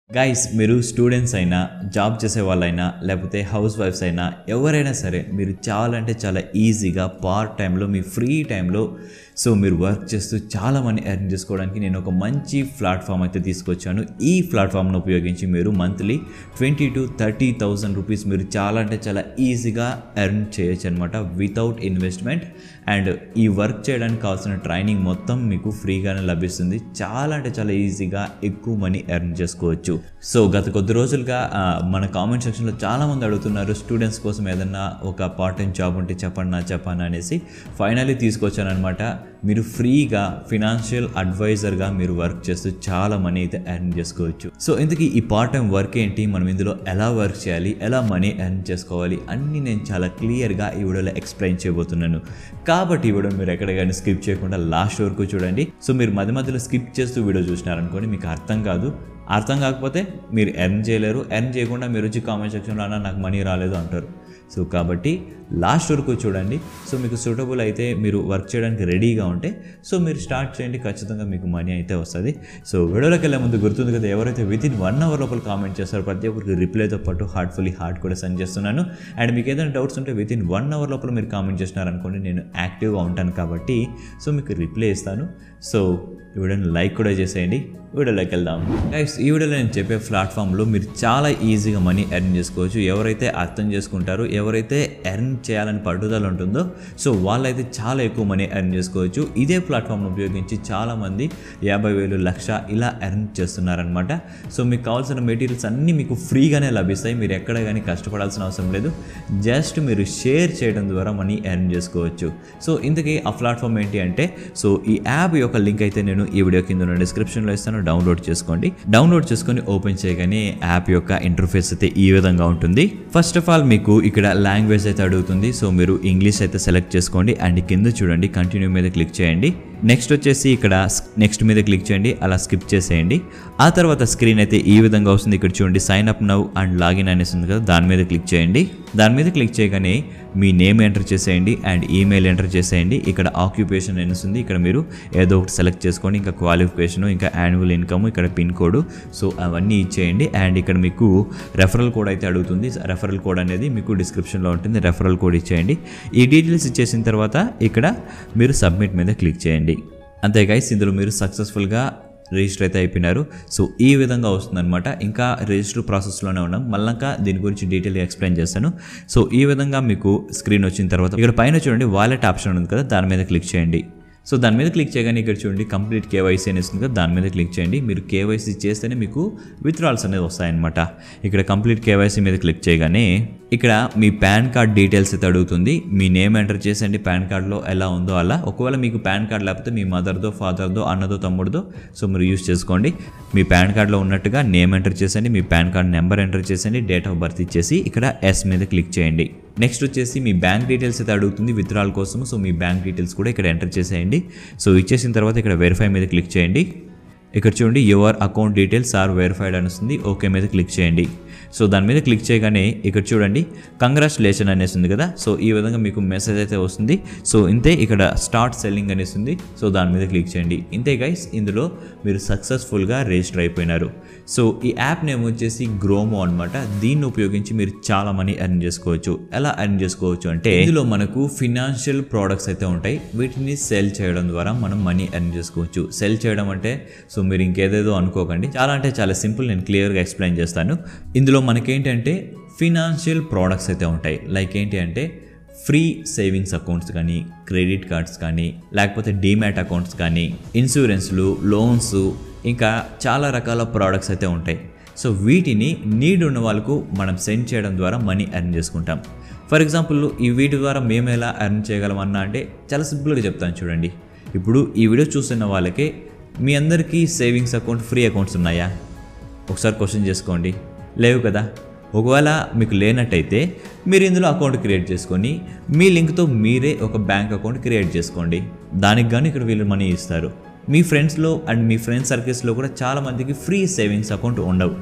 guys మీరు students అయినా job చేసే వాళ్ళైనా లేకపోతే హౌస్ వైఫ్స్ అయినా ఎవరైనా సరే మీరు చాలా అంటే చాలా ఈజీగా పార్ట్ టైంలో మీ ఫ్రీ టైంలో సో మీరు వర్క్ చేస్తూ చాలా మనీ ఎర్న్ చేసుకోవడానికి నేను ఒక మంచి ప్లాట్ఫామ్ అయితే తీసుకొచ్చాను ఈ ప్లాట్ఫామ్ను ఉపయోగించి మీరు monthly twenty to thirty thousand rupees మీరు చాలా అంటే చాలా ఈజీగా ఎర్న్ చేయొచ్చు అనమాట వితౌట్ ఇన్వెస్ట్మెంట్ అండ్ ఈ వర్క్ చేయడానికి కావాల్సిన ట్రైనింగ్ మొత్తం మీకు ఫ్రీగానే లభిస్తుంది చాలా అంటే చాలా ఈజీగా ఎక్కువ మనీ ఎర్న్ చేసుకోవచ్చు సో గత కొద్ది రోజులుగా ఆ, మన కామెంట్ సెక్షన్లో చాలామంది అడుగుతున్నారు స్టూడెంట్స్ కోసం ఏదన్నా ఒక పార్ట్ టైం జాబ్ ఉంటే చెప్పండి నా చెప్పండి అనేసి ఫైనల్లీ తీసుకొచ్చాను అనమాట మీరు ఫ్రీగా ఫినాన్షియల్ అడ్వైజర్గా మీరు వర్క్ చేస్తూ చాలా మనీ అయితే ఎర్న్ చేసుకోవచ్చు సో ఇంతకీ ఈ పార్ట్ టైం వర్క్ ఏంటి మనం ఇందులో ఎలా వర్క్ చేయాలి ఎలా మనీ ఎర్న్ చేసుకోవాలి అన్నీ నేను చాలా క్లియర్గా ఈ వీడియోలో ఎక్స్ప్లెయిన్ చేయబోతున్నాను కాబట్టి ఈ వీడియో మీరు ఎక్కడ కానీ స్కిప్ చేయకుండా లాస్ట్ వరకు చూడండి సో మీరు మధ్య మధ్యలో స్కిప్ చేస్తూ వీడియో చూసినారనుకోండి మీకు అర్థం కాదు అర్థం కాకపోతే మీరు ఎర్న్ చేయలేరు ఎర్న్ చేయకుండా మీరు వచ్చి కామెంట్ సెక్షన్లో అన్నా నాకు మనీ రాలేదు అంటారు సో కాబట్టి లాస్ట్ వరకు చూడండి సో మీకు సూటబుల్ అయితే మీరు వర్క్ చేయడానికి రెడీగా ఉంటే సో మీరు స్టార్ట్ చేయండి ఖచ్చితంగా మీకు మనీ అయితే వస్తుంది సో వీడియోలోకి వెళ్ళే ముందు గుర్తుంది కదా ఎవరైతే విత్ ఇన్ వన్ అవర్ లోపల కామెంట్ చేస్తారో ప్రతి ఒక్కరికి రిప్లైతో పాటు హార్ట్ఫుల్లీ హార్ట్ కూడా సెండ్ చేస్తున్నాను అండ్ మీకు ఏదైనా డౌట్స్ ఉంటే విత్ ఇన్ వన్ అవర్ లోపల మీరు కామెంట్ చేసినారనుకోండి నేను యాక్టివ్గా ఉంటాను కాబట్టి సో మీకు రిప్లై ఇస్తాను సో ఈ వీడియోని లైక్ కూడా చేసేయండి వీడియోలోకి వెళ్దాం గైస్ ఈ వీడియోలో నేను చెప్పే ప్లాట్ఫామ్లో మీరు చాలా ఈజీగా మనీ ఎర్న్ చేసుకోవచ్చు ఎవరైతే అర్థం చేసుకుంటారో ఎవరైతే ఎర్న్ చేయాలని పట్టుదల ఉంటుందో సో వాళ్ళైతే చాలా ఎక్కువ మనీ ఎర్న్ చేసుకోవచ్చు ఇదే ప్లాట్ఫామ్ను ఉపయోగించి చాలామంది యాభై వేలు లక్ష ఇలా ఎర్న్ చేస్తున్నారనమాట సో మీకు కావాల్సిన మెటీరియల్స్ అన్నీ మీకు ఫ్రీగానే లభిస్తాయి మీరు ఎక్కడ కానీ కష్టపడాల్సిన అవసరం లేదు జస్ట్ మీరు షేర్ చేయడం ద్వారా మనీ ఎర్న్ చేసుకోవచ్చు సో ఇంతకీ ఆ ప్లాట్ఫామ్ ఏంటి అంటే సో ఈ యాప్ యొక్క లింక్ అయితే నేను ఈ వీడియో కింద ఉన్న డిస్క్రిప్షన్లో ఇస్తాను డౌన్లోడ్ చేసుకోండి డౌన్లోడ్ చేసుకొని ఓపెన్ చేయగానే యాప్ యొక్క ఇంటర్ఫేస్ అయితే ఈ విధంగా ఉంటుంది ఫస్ట్ ఆఫ్ ఆల్ మీకు ఇక్కడ లాంగ్వేజ్ అయితే అడుగుతుంది సో మీరు ఇంగ్లీష్ అయితే సెలెక్ట్ చేసుకోండి అండ్ కింద చూడండి కంటిన్యూ మీద క్లిక్ చేయండి నెక్స్ట్ వచ్చేసి ఇక్కడ నెక్స్ట్ మీద క్లిక్ చేయండి అలా స్కిప్ చేసేయండి ఆ తర్వాత స్క్రీన్ అయితే ఈ విధంగా వస్తుంది ఇక్కడ చూడండి sign up now and login అనేసి ఉంది కదా దాని మీద క్లిక్ చేయండి దాని మీద క్లిక్ చేయగానే మీ నేమ్ ఎంటర్ చేసేయండి అండ్ ఈమెయిల్ ఎంటర్ చేసేయండి ఇక్కడ ఆక్యుపేషన్ అనేసి ఇక్కడ మీరు ఏదో ఒకటి సెలెక్ట్ చేసుకోండి ఇంకా క్వాలిఫికేషన్ ఇంకా యాన్యువల్ ఇన్కమ్ ఇక్కడ పిన్ కోడ్ సో అవన్నీ ఇచ్చేయండి అండ్ ఇక్కడ మీకు రెఫరల్ కోడ్ అయితే అడుగుతుంది రెఫరల్ కోడ్ అనేది మీకు డిస్క్రిప్షన్లో ఉంటుంది రెఫరల్ కోడ్ ఇచ్చేయండి ఈ డీటెయిల్స్ ఇచ్చేసిన తర్వాత ఇక్కడ మీరు సబ్మిట్ మీద క్లిక్ చేయండి అంతే గైస్ ఇందులో మీరు సక్సెస్ఫుల్గా రిజిస్టర్ అయితే అయిపోయినారు సో ఈ విధంగా వస్తుందన్నమాట ఇంకా రిజిస్టర్ ప్రాసెస్లోనే ఉన్నాం మళ్ళాక దీని గురించి డీటెయిల్గా ఎక్స్ప్లెయిన్ చేస్తాను సో ఈ విధంగా మీకు స్క్రీన్ వచ్చిన తర్వాత ఇక్కడ పైన చూడండి వాలెట్ ఆప్షన్ ఉంది కదా దాని మీద క్లిక్ చేయండి సో దాని మీద క్లిక్ చేయగానే ఇక్కడ చూడండి కంప్లీట్ కేవైసీ అని వస్తుంది కదా దాని మీద క్లిక్ చేయండి మీరు కేవైసీ చేస్తేనే మీకు విత్డ్రాల్స్ అనేది వస్తాయన్నమాట ఇక్కడ కంప్లీట్ కేవైసీ మీద క్లిక్ చేయగానే ఇక్కడ మీ పాన్ కార్డ్ డీటెయిల్స్ అయితే అడుగుతుంది మీ నేమ్ ఎంటర్ చేసేయండి పాన్ కార్డ్లో ఎలా ఉందో అలా ఒకవేళ మీకు పాన్ కార్డ్ లేకపోతే మీ మదర్దో ఫాదర్దో అన్నదో తమ్ముడుదో సో మీరు యూస్ చేసుకోండి మీ పాన్ కార్డ్లో ఉన్నట్టుగా నేమ్ ఎంటర్ చేసేయండి మీ పాన్ కార్డ్ నెంబర్ ఎంటర్ చేసేయండి డేట్ ఆఫ్ బర్త్ ఇచ్చేసి ఇక్కడ ఎస్ మీద క్లిక్ చేయండి నెక్స్ట్ వచ్చేసి మీ బ్యాంక్ డీటెయిల్స్ అయితే అడుగుతుంది విత్డ్రాల్ కోసం సో మీ బ్యాంక్ డీటెయిల్స్ కూడా ఇక్కడ ఎంటర్ చేసేయండి సో ఇచ్చేసిన తర్వాత ఇక్కడ వెరిఫై మీద క్లిక్ చేయండి ఇక్కడ చూడండి your account details are verified అని వస్తుంది ఓకే మీద క్లిక్ చేయండి సో దాని మీద క్లిక్ చేయగానే ఇక్కడ చూడండి కంగ్రాచులేషన్ అనేసి ఉంది కదా సో ఈ విధంగా మీకు మెసేజ్ అయితే వస్తుంది సో ఇంతే ఇక్కడ స్టార్ట్ సెల్లింగ్ అనేసి ఉంది సో దాని మీద క్లిక్ చేయండి ఇంతే గైస్ ఇందులో మీరు సక్సెస్ఫుల్గా రిజిస్టర్ అయిపోయినారు సో ఈ యాప్ నేమ్ వచ్చేసి గ్రోమో అనమాట దీన్ని ఉపయోగించి మీరు చాలా మనీ ఎర్న్ చేసుకోవచ్చు ఎలా ఎర్న్ చేసుకోవచ్చు అంటే ఇందులో మనకు ఫినాన్షియల్ ప్రోడక్ట్స్ అయితే ఉంటాయి వీటిని సెల్ చేయడం ద్వారా మనం మనీ ఎర్న్ చేసుకోవచ్చు సెల్ చేయడం అంటే సో మీరు ఇంకేదేదో అనుకోకండి చాలా అంటే చాలా సింపుల్ నేను క్లియర్గా ఎక్స్ప్లెయిన్ చేస్తాను ఇందులో మనకేంటంటే ఫినాన్షియల్ ప్రోడక్ట్స్ అయితే ఉంటాయి లైక్ ఏంటి అంటే ఫ్రీ సేవింగ్స్ అకౌంట్స్ కానీ క్రెడిట్ కార్డ్స్ కానీ లేకపోతే డీమ్యాట్ అకౌంట్స్ కానీ ఇన్సూరెన్స్లు లోన్స్ ఇంకా చాలా రకాల ప్రోడక్ట్స్ అయితే ఉంటాయి సో వీటిని నీడ్ ఉన్న వాళ్ళకు మనం సెండ్ చేయడం ద్వారా మనీ ఎర్న్ చేసుకుంటాం ఫర్ ఎగ్జాంపుల్ ఈ వీటి ద్వారా మేము ఎలా ఎర్న్ చేయగలమన్నా అంటే చాలా సింపుల్గా చెప్తాను చూడండి ఇప్పుడు ఈ వీడియో చూస్తున్న వాళ్ళకి మీ అందరికీ సేవింగ్స్ అకౌంట్ ఫ్రీ అకౌంట్స్ ఉన్నాయా ఒకసారి క్వశ్చన్ చేసుకోండి లేవు కదా ఒకవేళ మీకు లేనట్టయితే మీరు ఇందులో అకౌంట్ క్రియేట్ చేసుకొని మీ లింక్తో మీరే ఒక బ్యాంక్ అకౌంట్ క్రియేట్ చేసుకోండి దానికి కానీ ఇక్కడ వీళ్ళు మనీ ఇస్తారు మీ ఫ్రెండ్స్లో అండ్ మీ ఫ్రెండ్స్ సర్కిల్స్లో కూడా చాలామందికి ఫ్రీ సేవింగ్స్ అకౌంట్ ఉండవు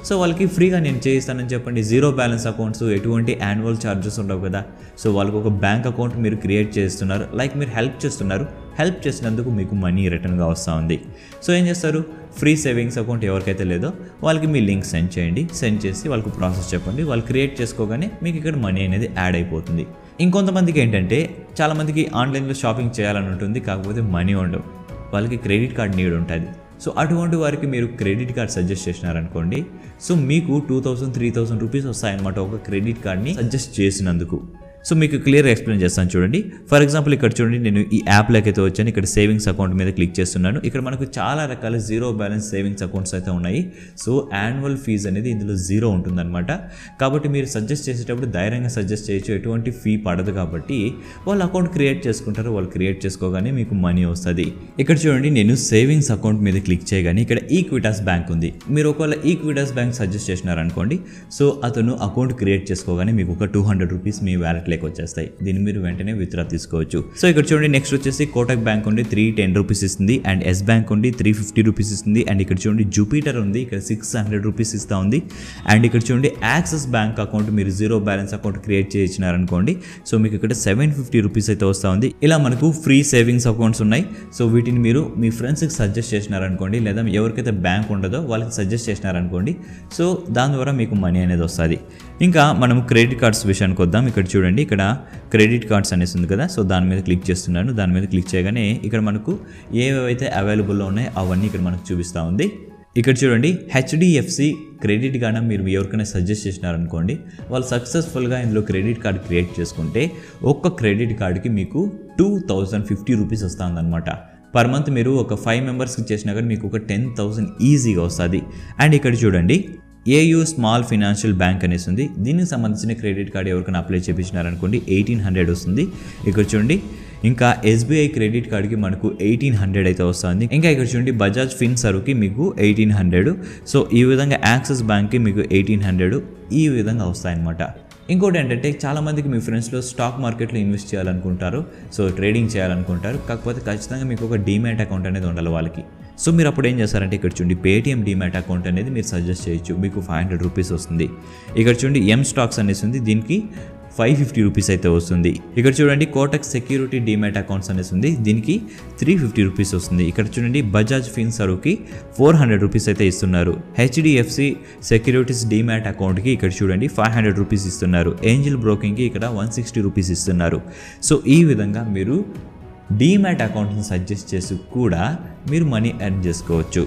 సో వాళ్ళకి ఫ్రీగా నేను చేయిస్తానని చెప్పండి జీరో బ్యాలెన్స్ అకౌంట్స్ ఎటువంటి యాన్యువల్ ఛార్జెస్ ఉండవు కదా సో వాళ్ళకి ఒక బ్యాంక్ అకౌంట్ మీరు క్రియేట్ చేస్తున్నారు లైక్ మీరు హెల్ప్ చేస్తున్నారు హెల్ప్ చేసినందుకు మీకు మనీ రిటర్న్గా వస్తూ ఉంది సో ఏం చేస్తారు ఫ్రీ సేవింగ్స్ అకౌంట్ ఎవరికైతే లేదో వాళ్ళకి మీ లింక్ సెండ్ చేయండి సెండ్ చేసి వాళ్ళకి ప్రాసెస్ చెప్పండి వాళ్ళు క్రియేట్ చేసుకోగానే మీకు ఇక్కడ మనీ అనేది యాడ్ అయిపోతుంది ఇంకొంతమందికి ఏంటంటే చాలామందికి ఆన్లైన్లో షాపింగ్ చేయాలని ఉంటుంది కాకపోతే మనీ ఉండవు వాళ్ళకి క్రెడిట్ కార్డ్ నీడ్ ఉంటుంది సో అటువంటి వారికి మీరు క్రెడిట్ కార్డ్ సజెస్ట్ చేసినారనుకోండి సో మీకు two thousand three thousand rupees వస్తాయన్నమాట ఒక క్రెడిట్ కార్డ్ని సజెస్ట్ చేసినందుకు సో మీకు క్లియర్ ఎక్స్ప్లెయిన్ చేస్తాను చూడండి ఫర్ ఎగ్జాంపుల్ ఇక్కడ చూడండి నేను ఈ యాప్లోకి అయితే వచ్చాను ఇక్కడ సేవింగ్స్ అకౌంట్ మీద క్లిక్ చేస్తున్నాను ఇక్కడ మనకు చాలా రకాల జీరో బ్యాలెన్స్ సేవింగ్స్ అకౌంట్స్ అయితే ఉన్నాయి సో యాన్యువల్ ఫీజు అనేది ఇందులో జీరో ఉంటుందన్నమాట కాబట్టి మీరు సజెస్ట్ చేసేటప్పుడు ధైర్యంగా సజెస్ట్ చేయొచ్చు ఎటువంటి ఫీ పడదు కాబట్టి వాళ్ళు అకౌంట్ క్రియేట్ చేసుకుంటారు వాళ్ళు క్రియేట్ చేసుకోగానే మీకు మనీ వస్తుంది ఇక్కడ చూడండి నేను సేవింగ్స్ అకౌంట్ మీద క్లిక్ చేయగానే ఇక్కడ ఈక్విటాస్ బ్యాంక్ ఉంది మీరు ఒకవేళ ఈక్విటాస్ బ్యాంక్ సజెస్ట్ చేసినారనుకోండి సో అతను అకౌంట్ క్రియేట్ చేసుకోగానే మీకు ఒక టూ హండ్రెడ్ రూపీస్ మీ వ్యాలెట్ లేక వచ్చేస్తాయి దీన్ని మీరు వెంటనే విత్డ్రా తీసుకోవచ్చు సో ఇక్కడ చూడండి నెక్స్ట్ వచ్చేసి కోటక్ బ్యాంక్ ఉండి త్రీ టెన్ రూపీస్ ఇస్తుంది అండ్ ఎస్ బ్యాంక్ ఉండి త్రీ ఫిఫ్టీ రూపీస్ ఇస్తుంది అండ్ ఇక్కడ చూడండి జూపిటర్ ఉంది ఇక్కడ సిక్స్ హండ్రెడ్ రూపీస్ ఇస్తా ఉంది అండ్ ఇక్కడ చూడండి యాక్సిస్ బ్యాంక్ అకౌంట్ మీరు జీరో బ్యాలెన్స్ అకౌంట్ క్రియేట్ చేయించినారనుకోండి సో మీకు ఇక్కడ సెవెన్ ఫిఫ్టీ రూపీస్ అయితే వస్తూ ఉంది ఇలా మనకు ఫ్రీ సేవింగ్స్ అకౌంట్స్ ఉన్నాయి సో వీటిని మీరు మీ ఫ్రెండ్స్కి సజెస్ట్ చేసినారనుకోండి లేదా ఎవరికైతే బ్యాంక్ ఉండదో వాళ్ళకి సజెస్ట్ చేసినారనుకోండి సో దాని ద్వారా మీకు మనీ అనేది వస్తుంది ఇంకా మనం క్రెడిట్ కార్డ్స్ విషయానికి వద్దాం ఇక్కడ చూడండి ఇక్కడ క్రెడిట్ కార్డ్స్ అనేసి ఉంది కదా సో దాని మీద క్లిక్ చేస్తున్నాను దాని మీద క్లిక్ చేయగానే ఇక్కడ మనకు ఏవేవైతే అవైలబుల్లో ఉన్నాయో అవన్నీ ఇక్కడ మనకు చూపిస్తూ ఉంది ఇక్కడ చూడండి హెచ్డిఎఫ్సి క్రెడిట్ కార్డ్ మీరు ఎవరికైనా సజెస్ట్ చేసినారనుకోండి వాళ్ళు సక్సెస్ఫుల్గా ఇందులో క్రెడిట్ కార్డ్ క్రియేట్ చేసుకుంటే ఒక్క క్రెడిట్ కార్డ్కి మీకు టూ థౌజండ్ ఫిఫ్టీ రూపీస్ వస్తుందన్నమాట పర్ మంత్ మీరు ఒక ఫైవ్ మెంబర్స్కి చేసినా కానీ మీకు ఒక టెన్ థౌసండ్ ఈజీగా వస్తుంది అండ్ ఇక్కడ చూడండి ఏయూ స్మాల్ ఫినాన్షియల్ బ్యాంక్ అనేసి ఉంది దీనికి సంబంధించిన క్రెడిట్ కార్డ్ ఎవరికైనా అప్లై చేయించినారనుకోండి ఎయిటీన్ హండ్రెడ్ వస్తుంది ఇక్కడ చూడండి ఇంకా ఎస్బీఐ క్రెడిట్ కార్డ్కి మనకు ఎయిటీన్ హండ్రెడ్ అయితే వస్తుంది ఇంకా ఇక్కడ చూడండి బజాజ్ ఫిన్ సర్వ్కి మీకు ఎయిటీన్ హండ్రెడ్ సో ఈ విధంగా యాక్సిస్ బ్యాంక్కి మీకు ఎయిటీన్ హండ్రెడ్ ఈ విధంగా వస్తాయన్నమాట ఇంకోటి ఏంటంటే చాలామందికి మీ ఫ్రెండ్స్లో స్టాక్ మార్కెట్లో ఇన్వెస్ట్ చేయాలనుకుంటారు సో ట్రేడింగ్ చేయాలనుకుంటారు కాకపోతే ఖచ్చితంగా మీకు ఒక డీమ్యాట్ అకౌంట్ అనేది ఉండాలి వాళ్ళకి సో మీరు అప్పుడు ఏం చేస్తారంటే ఇక్కడ చూడండి పేటీఎం డీమ్యాట్ అకౌంట్ అనేది మీరు సజెస్ట్ చేయొచ్చు మీకు ఫైవ్ హండ్రెడ్ రూపీస్ వస్తుంది ఇక్కడ చూడండి ఎం స్టాక్స్ అనేసి ఉంది దీనికి ఫైవ్ ఫిఫ్టీ రూపీస్ అయితే వస్తుంది ఇక్కడ చూడండి కోటక్ సెక్యూరిటీ డీమ్యాట్ అకౌంట్స్ అనేసి ఉంది దీనికి త్రీ ఫిఫ్టీ రూపీస్ వస్తుంది ఇక్కడ చూడండి బజాజ్ ఫిన్ సరుకి ఫోర్ హండ్రెడ్ రూపీస్ అయితే ఇస్తున్నారు హెచ్డిఎఫ్సి సెక్యూరిటీస్ డీమ్యాట్ అకౌంట్కి ఇక్కడ చూడండి ఫైవ్ హండ్రెడ్ రూపీస్ ఇస్తున్నారు ఏంజిల్ బ్రోకింగ్కి ఇక్కడ వన్ సిక్స్టీ రూపీస్ ఇస్తున్నారు సో ఈ విధంగా మీరు డీమ్యాట్ అకౌంట్ని సజెస్ట్ చేసి కూడా మీరు మనీ ఎర్న్ చేసుకోవచ్చు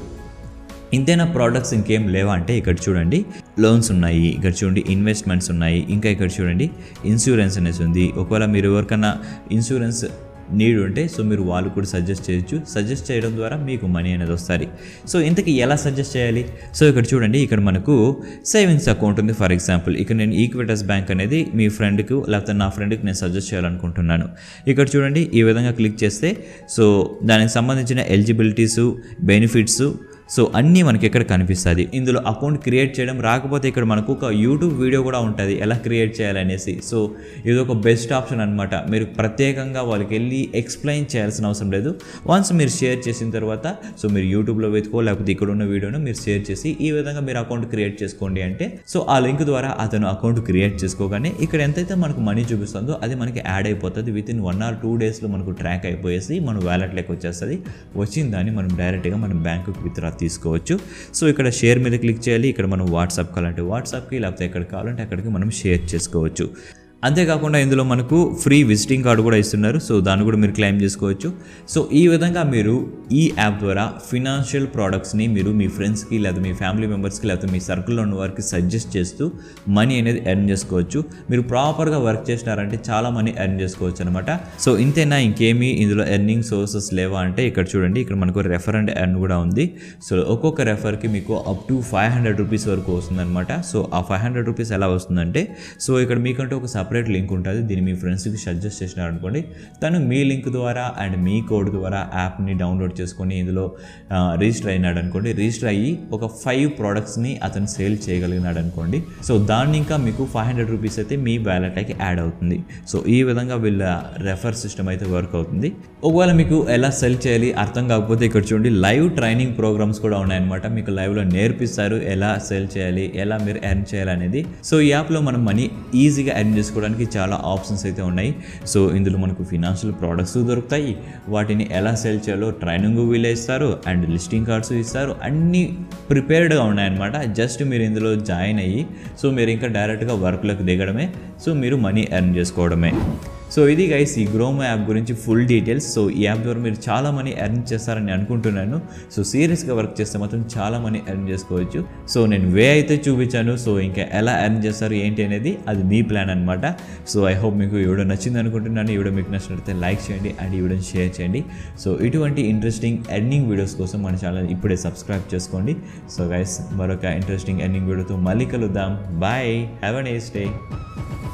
ఇంతేనా ప్రోడక్ట్స్ ఇంకేం లేవా అంటే ఇక్కడ చూడండి లోన్స్ ఉన్నాయి ఇక్కడ చూడండి ఇన్వెస్ట్మెంట్స్ ఉన్నాయి ఇంకా ఇక్కడ చూడండి ఇన్సూరెన్స్ అనేసి ఉంది ఒకవేళ మీరు ఎవరికైనా ఇన్సూరెన్స్ నీడ్ ఉంటే సో మీరు వాళ్ళు కూడా సజెస్ట్ చేయొచ్చు సజెస్ట్ చేయడం ద్వారా మీకు మనీ అనేది వస్తుంది సో ఇంతకీ ఎలా సజెస్ట్ చేయాలి సో ఇక్కడ చూడండి ఇక్కడ మనకు సేవింగ్స్ అకౌంట్ ఉంది ఫర్ ఎగ్జాంపుల్ ఇక్కడ నేను ఈక్విటస్ బ్యాంక్ అనేది మీ ఫ్రెండ్కు లేకపోతే నా ఫ్రెండ్కి నేను సజెస్ట్ చేయాలనుకుంటున్నాను ఇక్కడ చూడండి ఈ విధంగా క్లిక్ చేస్తే సో దానికి సంబంధించిన ఎలిజిబిలిటీసు బెనిఫిట్స్ సో అన్నీ మనకి ఇక్కడ కనిపిస్తుంది ఇందులో అకౌంట్ క్రియేట్ చేయడం రాకపోతే ఇక్కడ మనకు ఒక యూట్యూబ్ వీడియో కూడా ఉంటుంది ఎలా క్రియేట్ చేయాలనేసి సో ఇది ఒక బెస్ట్ ఆప్షన్ అనమాట మీరు ప్రత్యేకంగా వాళ్ళకి వెళ్ళి ఎక్స్ప్లెయిన్ చేయాల్సిన అవసరం లేదు వన్స్ మీరు షేర్ చేసిన తర్వాత సో మీరు యూట్యూబ్లో వెతుకో లేకపోతే ఇక్కడ ఉన్న వీడియోను మీరు షేర్ చేసి ఈ విధంగా మీరు అకౌంట్ క్రియేట్ చేసుకోండి అంటే సో ఆ లింక్ ద్వారా అతను అకౌంట్ క్రియేట్ చేసుకోగానే ఇక్కడ ఎంతైతే మనకు మనీ చూపిస్తుందో అది మనకి యాడ్ అయిపోతుంది within one or two డేస్లో మనకు ట్రాక్ అయిపోయేసి మన వ్యాలెట్లోకి వచ్చేస్తుంది వచ్చిన దాన్ని మనం డైరెక్ట్గా మనం బ్యాంకుకి విత్డ్రా తీసుకోవచ్చు సో ఇక్కడ షేర్ మీద క్లిక్ చేయాలి ఇక్కడ మనం వాట్సాప్ కావాలంటే వాట్సాప్కి లేకపోతే ఎక్కడ కావాలంటే అక్కడికి మనం షేర్ చేసుకోవచ్చు అంతేకాకుండా ఇందులో మనకు ఫ్రీ విజిటింగ్ కార్డు కూడా ఇస్తున్నారు సో దాన్ని కూడా మీరు క్లెయిమ్ చేసుకోవచ్చు సో ఈ విధంగా మీరు ఈ యాప్ ద్వారా ఫినాన్షియల్ ప్రోడక్ట్స్ని మీరు మీ ఫ్రెండ్స్కి లేదా మీ ఫ్యామిలీ మెంబర్స్కి లేకపోతే మీ సర్కిల్లో ఉన్న వారికి సజెస్ట్ చేస్తూ మనీ అనేది ఎర్న్ చేసుకోవచ్చు మీరు ప్రాపర్గా వర్క్ చేసినారంటే చాలా మనీ ఎర్న్ చేసుకోవచ్చు అనమాట సో ఇంతేనా ఇంకేమీ ఇందులో ఎర్నింగ్ సోర్సెస్ లేవా అంటే ఇక్కడ చూడండి ఇక్కడ మనకు రెఫర్ అండ్ ఎర్న్ కూడా ఉంది సో ఒక్కొక్క రెఫర్కి మీకు up to five hundred rupees వరకు వస్తుందన్నమాట సో ఆ ఫైవ్ హండ్రెడ్ రూపీస్ ఎలా వస్తుందంటే సో ఇక్కడ మీకంటూ ఒక సపరేట్ సపరేట్ లింక్ ఉంటుంది దీన్ని మీ ఫ్రెండ్స్కి సజెస్ట్ చేసినారనుకోండి తను మీ లింక్ ద్వారా అండ్ మీ కోడ్ ద్వారా యాప్ని డౌన్లోడ్ చేసుకొని ఇందులో ఆ, రిజిస్టర్ అయినాడు అనుకోండి రిజిస్టర్ అయ్యి ఒక ఫైవ్ ప్రోడక్ట్స్ని అతను సేల్ చేయగలిగినాడు అనుకోండి సో దాన్ని ఇంకా మీకు ఫైవ్ హండ్రెడ్ రూపీస్ అయితే మీ వ్యాలెట్కి యాడ్ అవుతుంది సో ఈ విధంగా వీళ్ళ రెఫర్ సిస్టమ్ అయితే వర్క్ అవుతుంది ఒకవేళ మీకు ఎలా సెల్ చేయాలి అర్థం కాకపోతే ఇక్కడ చూడండి లైవ్ ట్రైనింగ్ ప్రోగ్రామ్స్ కూడా ఉన్నాయన్నమాట మీకు లైవ్లో నేర్పిస్తారు ఎలా సెల్ చేయాలి ఎలా మీరు ఎర్న్ చేయాలి అనేది సో ఈ యాప్లో మనం మనీ ఈజీగా ఎర్న్ చేసుకోవడానికి చాలా ఆప్షన్స్ అయితే ఉన్నాయి సో ఇందులో మనకు ఫినాన్షియల్ ప్రోడక్ట్స్ దొరుకుతాయి వాటిని ఎలా సెల్ చేయాలో ట్రైనింగ్ వీళ్ళే ఇస్తారు అండ్ లిస్టింగ్ కార్డ్స్ ఇస్తారు అన్నీ ప్రిపేర్డ్గా ఉన్నాయన్నమాట జస్ట్ మీరు ఇందులో జాయిన్ అయ్యి సో మీరు ఇంకా డైరెక్ట్గా వర్క్లోకి దిగడమే సో మీరు మనీ ఎర్న్ చేసుకోవడమే సో ఇది గైస్ ఈ గ్రోమో యాప్ గురించి ఫుల్ డీటెయిల్స్ సో ఈ యాప్ ద్వారా మీరు చాలా మనీ ఎర్న్ చేస్తారని అనుకుంటున్నాను సో సీరియస్గా వర్క్ చేస్తే మాత్రం చాలా మనీ ఎర్న్ చేసుకోవచ్చు సో నేను వే అయితే చూపించాను సో ఇంకా ఎలా ఎర్న్ చేస్తారు ఏంటి అనేది అది మీ ప్లాన్ అనమాట సో ఐ హోప్ మీకు ఈ వీడియో నచ్చింది అనుకుంటున్నాను ఈ వీడియో మీకు నచ్చినట్లయితే లైక్ చేయండి అండ్ ఈ వీడియోని షేర్ చేయండి సో ఇటువంటి ఇంట్రెస్టింగ్ ఎర్నింగ్ వీడియోస్ కోసం మన ఛానల్ ఇప్పుడే సబ్స్క్రైబ్ చేసుకోండి సో గైస్ మరొక ఇంట్రెస్టింగ్ ఎర్నింగ్ వీడియోతో మళ్ళీ కలుద్దాం bye have a nice day